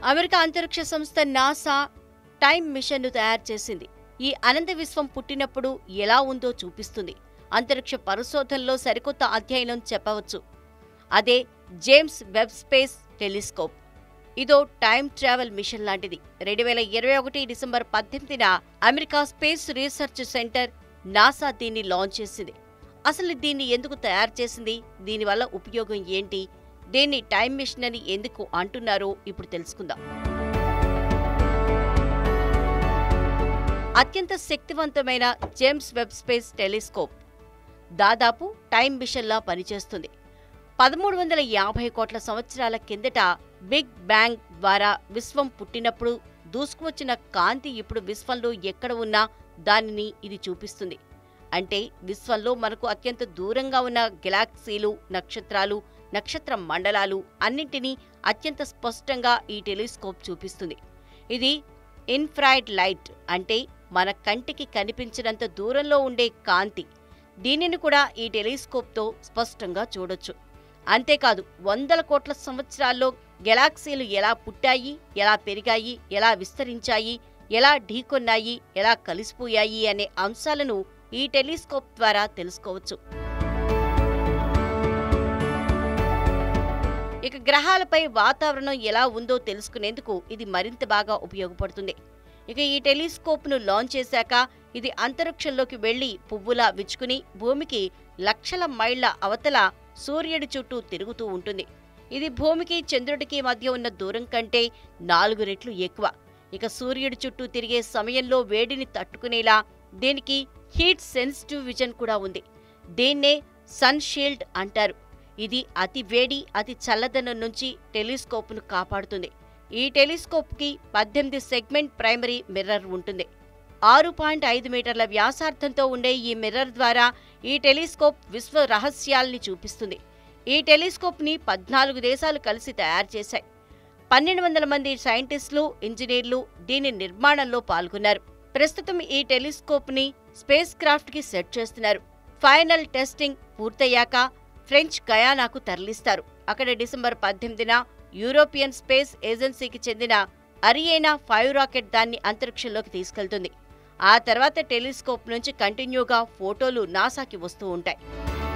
America అంతరిక్ష సంస్థ NASA time మిషన్ను తయారు చేసింది ఈ అనంత విశ్వం పుట్టినప్పుడు ఎలా ఉందో చూపిస్తుంది అంతరిక్ష పరిశోధనలో సరికొత్త అధ్యయనం చెప్పవచ్చు అదే జేమ్స్ వెబ్ స్పేస్ టెలిస్కోప్ ఇదో టైమ్ ట్రావెల్ మిషన్ లాంటిది రెండు వేల ఇరవై ఒకటి డిసెంబర్ పద్దెనిమిదిన America space research centre NASA దీన్ని లాంచ్ చేసింది అసలు దీన్ని ఎందుకు తయారు చేసింది దీనివల్ల ఉపయోగం ఏంటి దీన్ని టైం మిషన్ అని ఎందుకు అంటున్నారో ఇప్పుడు తెలుసుకుందాం అత్యంత శక్తివంతమైన జేమ్స్ వెబ్ స్పేస్ టెలిస్కోప్ దాదాపు టైం మిషన్లా పనిచేస్తుంది పదమూడు వందల యాభై కోట్ల సంవత్సరాల కిందట బిగ్ బ్యాంగ్ ద్వారా విశ్వం పుట్టినప్పుడు దూసుకువచ్చిన కాంతి ఇప్పుడు విశ్వంలో ఎక్కడ ఉన్నా దానిని ఇది చూపిస్తుంది అంటే విశ్వంలో మనకు అత్యంత దూరంగా ఉన్న గెలాక్సీలు నక్షత్రాలు నక్షత్ర మండలాలు అన్నింటినీ అత్యంత స్పష్టంగా ఈ టెలిస్కోప్ చూపిస్తుంది ఇది ఇన్ఫ్రాయిడ్ లైట్ అంటే మన కంటికి కనిపించినంత దూరంలో ఉండే కాంతి దీనిని కూడా ఈ టెలిస్కోప్తో స్పష్టంగా చూడొచ్చు అంతేకాదు వందల కోట్ల సంవత్సరాల్లో గెలాక్సీలు ఎలా పుట్టాయి ఎలా పెరిగాయి ఎలా విస్తరించాయి ఎలా ఢీకొన్నాయి ఎలా కలిసిపోయాయి అనే అంశాలను ఈ టెలిస్కోప్ ద్వారా తెలుసుకోవచ్చు ఇక గ్రహాలపై వాతావరణం ఎలా ఉందో తెలుసుకునేందుకు ఇది మరింత బాగా ఉపయోగపడుతుంది ఇక ఈ టెలిస్కోప్ను లాంచ్ చేశాక ఇది అంతరిక్షంలోకి వెళ్లి పువ్వులా విచ్చుకుని భూమికి లక్షల మైళ్ల అవతల సూర్యుడి చుట్టూ తిరుగుతూ ఉంటుంది ఇది భూమికి చంద్రుడికి మధ్య ఉన్న దూరం కంటే నాలుగు రెట్లు ఎక్కువ ఇక సూర్యుడి చుట్టూ తిరిగే సమయంలో వేడిని తట్టుకునేలా దీనికి హీట్ సెన్సిటివ్ విజన్ కూడా ఉంది దీన్నే సన్ షీల్డ్ అంటారు ఇది అతి వేడి అతి చల్లదనం నుంచి టెలిస్కోప్ను కాపాడుతుంది ఈ టెలిస్కోప్కి పద్దెనిమిది సెగ్మెంట్ ప్రైమరీ మిర్రర్ ఉంటుంది ఆరు పాయింట్ ఐదు మీటర్ల వ్యాసార్థంతో ఉండే ఈ మిర్రర్ ద్వారా ఈ టెలిస్కోప్ విశ్వ రహస్యాల్ని చూపిస్తుంది ఈ టెలిస్కోప్ని పద్నాలుగు దేశాలు కలిసి తయారు చేశాయి పన్నెండు వందల మంది సైంటిస్టులు ఇంజనీర్లు దీని నిర్మాణంలో పాల్గొన్నారు ప్రస్తుతం ఈ టెలిస్కోప్ని స్పేస్ క్రాఫ్ట్కి సెట్ చేస్తున్నారు ఫైనల్ టెస్టింగ్ పూర్తయ్యాక ఫ్రెంచ్ గయానాకు తరలిస్తారు అక్కడ డిసెంబర్ పద్దెనిమిదిన యూరోపియన్ స్పేస్ ఏజెన్సీకి చెందిన అరియేనా ఫైవ్ రాకెట్ దాన్ని అంతరిక్షంలోకి తీసుకెళ్తుంది ఆ తర్వాత టెలిస్కోప్ నుంచి కంటిన్యూగా ఫోటోలు నాసాకి వస్తూ ఉంటాయి